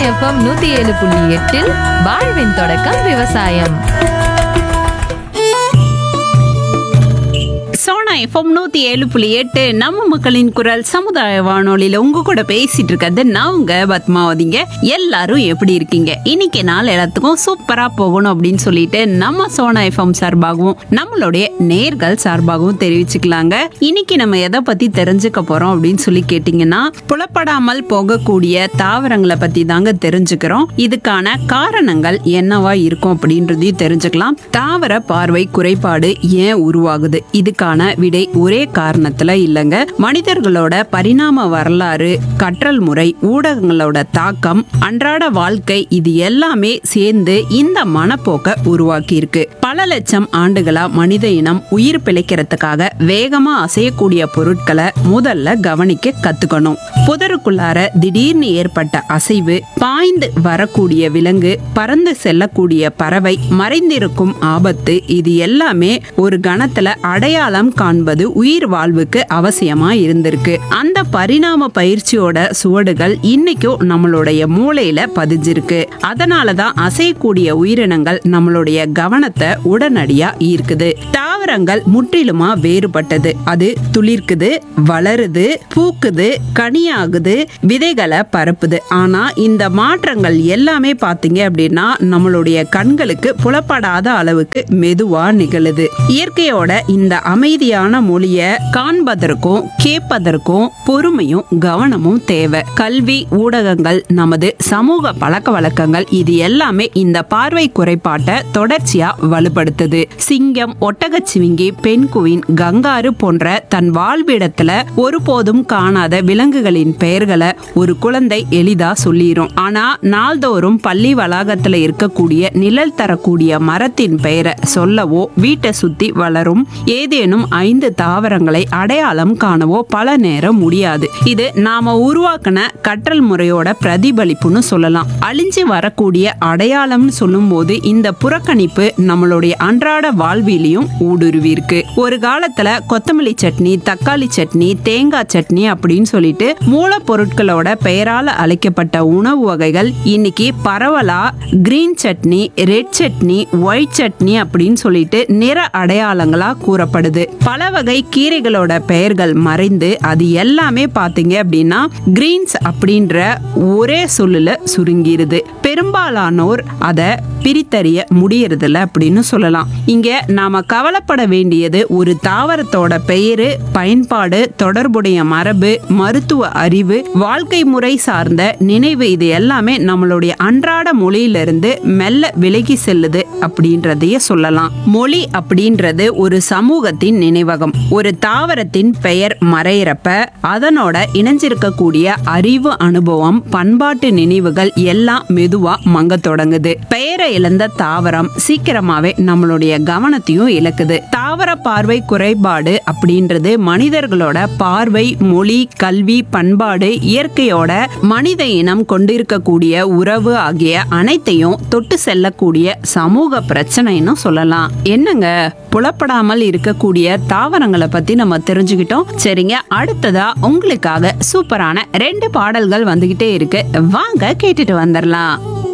FM நூத்தி ஏழு புள்ளி எட்டில் வாழ்வின் தொடக்கம் விவசாயம் சோனா எஃப்எம் நூத்தி ஏழு புள்ளி எட்டு நம்ம மக்களின் குரல் சமுதாய வானொலியில உங்க கூட பேசிட்டு இருக்கிறது நான் உங்க பத்மாவதிங்க எல்லாரும் எப்படி இருக்கீங்க இன்னைக்கு நாள் எல்லாத்துக்கும் சூப்பரா போகணும் அப்படின்னு சொல்லிட்டு நம்ம சோனா எஃப்எம் சார்பாகவும் நம்மளுடைய நேர்கள் சார்பாகவும் தெரிவிச்சுக்கலாங்க இன்னைக்கு நம்ம எதை பத்தி தெரிஞ்சுக்க போறோம் அப்படின்னு சொல்லி கேட்டீங்கன்னா புலப்படாமல் போகக்கூடிய தாவரங்களை பத்தி தாங்க தெரிஞ்சுக்கிறோம் இதுக்கான காரணங்கள் என்னவா இருக்கும் அப்படின்றதையும் தெரிஞ்சுக்கலாம் தாவர பார்வை குறைபாடு ஏன் உருவாகுது இதுக்கான விடை ஒரே காரணத்துல இல்லைங்க மனிதர்களோட பரிணாம வரலாறு கற்றல் முறை ஊடகங்களோட தாக்கம் அன்றாட வாழ்க்கை இது எல்லாமே சேர்ந்து இந்த மனப்போக்க உருவாக்கி இருக்கு பல லட்சம் ஆண்டுகளா மனித இனம் உயிர் பிழைக்கிறதுக்காக வேகமா அசையக்கூடிய பொருட்களை முதல்ல கவனிக்க கத்துக்கணும் புதருக்குள்ளார திடீர்னு ஏற்பட்ட அசைவு பாய்ந்து வரக்கூடிய விலங்கு பறந்து செல்லக்கூடிய பறவை மறைந்திருக்கும் ஆபத்து இது எல்லாமே ஒரு கணத்துல அடையாளம் காண்பது உயிர் வாழ்வுக்கு அவசியமா இருந்திருக்கு அந்த பரிணாம பயிற்சியோட சுவடுகள் இன்னைக்கும் நம்மளுடைய மூளையில பதிஞ்சிருக்கு அதனாலதான் அசையக்கூடிய உயிரினங்கள் நம்மளுடைய கவனத்தை உடனடியா ஈர்க்குது தாவரங்கள் முற்றிலுமா வேறுபட்டது அது துளிர்க்குது வளருது பூக்குது கனியாகுது விதைகளை பரப்புது ஆனா இந்த மாற்றங்கள் எல்லாமே பாத்தீங்க அப்படின்னா நம்மளுடைய கண்களுக்கு புலப்படாத அளவுக்கு மெதுவா நிகழுது இயற்கையோட இந்த அமைதியான மொழிய காண்பதற்கும் கேட்பதற்கும் பொறுமையும் கவனமும் தேவை கல்வி ஊடகங்கள் நமது சமூக பழக்க வழக்கங்கள் இது எல்லாமே இந்த பார்வை குறைபாட்டை தொடர்ச்சியா வலுப்படுத்துது சிங்கம் ஒட்டகச்சிவிங்கி பெண்குயின் கங்காரு போன்ற தன் வாழ்விடத்துல ஒருபோதும் காணாத விலங்குகளின் பெயர்களை ஒரு குழந்தை எளிதா சொல்லிரும் ஆனா நாள்தோறும் பள்ளி வளாகத்துல இருக்கக்கூடிய நிழல் தரக்கூடிய மரத்தின் பெயரை சொல்லவோ வீட்டை சுத்தி வளரும் ஏதேனும் ஐந்து தாவரங்களை அடையாளம் காணவோ பல நேரம் முடியாது இது நாம உருவாக்கின கற்றல் முறையோட பிரதிபலிப்புன்னு சொல்லலாம் அழிஞ்சு வரக்கூடிய அடையாளம்னு சொல்லும்போது இந்த புறக்கணிப்பு நம்மளுடைய அன்றாட வாழ்விலையும் ஊடுருவி இருக்கு ஒரு காலத்துல கொத்தமல்லி சட்னி தக்காளி சட்னி தேங்காய் சட்னி அப்படின்னு சொல்லிட்டு மூலப்பொருட்களோட பெயரால அழைக்கப்பட்ட உணவு வகைகள் இன்னைக்கு பரவலா green chutney red chutney white chutney அப்படின்னு சொல்லிட்டு நிற அடையாளங்களா கூறப்படுது பல வகை கீரைகளோட பெயர்கள் மறைந்து அது எல்லாமே பாத்தீங்க அப்படின்னா கிரீன்ஸ் அப்படின்ற ஒரே சொல்லுல சுருங்கிருது பெரும்பாலானோர் அதை பிரித்தறிய முடியறதில்ல அப்படின்னு சொல்லலாம் இங்க நாம கவலைப்பட வேண்டியது ஒரு தாவரத்தோட பெயரு பயன்பாடு தொடர்புடைய மரபு மருத்துவ அறிவு வாழ்க்கை முறை சார்ந்த நினைவு இது எல்லாமே நம்மளுடைய அன்றாட மொழியிலிருந்து மெல்ல விலகி செல்லுது அப்படின்றதையே சொல்லலாம் மொழி அப்படின்றது ஒரு சமூகத்தின் நினைவகம் ஒரு தாவரத்தின் பெயர் மறையிறப்ப அதனோட இணைஞ்சிருக்கக்கூடிய அறிவு அனுபவம் பண்பாட்டு நினைவுகள் எல்லாம் மெதுவா மங்க தொடங்குது பெயரை இழந்த தாவரம் சீக்கிரமாவே நம்மளுடைய கவனத்தையும் இழக்குது தாவர பார்வை குறைபாடு அப்படின்றது மனிதர்களோட பார்வை மொழி கல்வி பண்பாடு இயற்கையோட மனித இனம் கொண்டிருக்கக்கூடிய உறவு ஆகிய அனைத்தையும் தொட்டு செல்லக்கூடிய சமூக பிரச்சனைன்னு சொல்லலாம் என்னங்க புலப்படாமல் இருக்கக்கூடிய தாவரங்களை பத்தி நம்ம தெரிஞ்சுக்கிட்டோம் சரிங்க அடுத்ததா உங்களுக்காக சூப்பரான ரெண்டு பாடல்கள் வந்துகிட்டே இருக்கு வாங்க கேட்டுட்டு வந்துடலாம்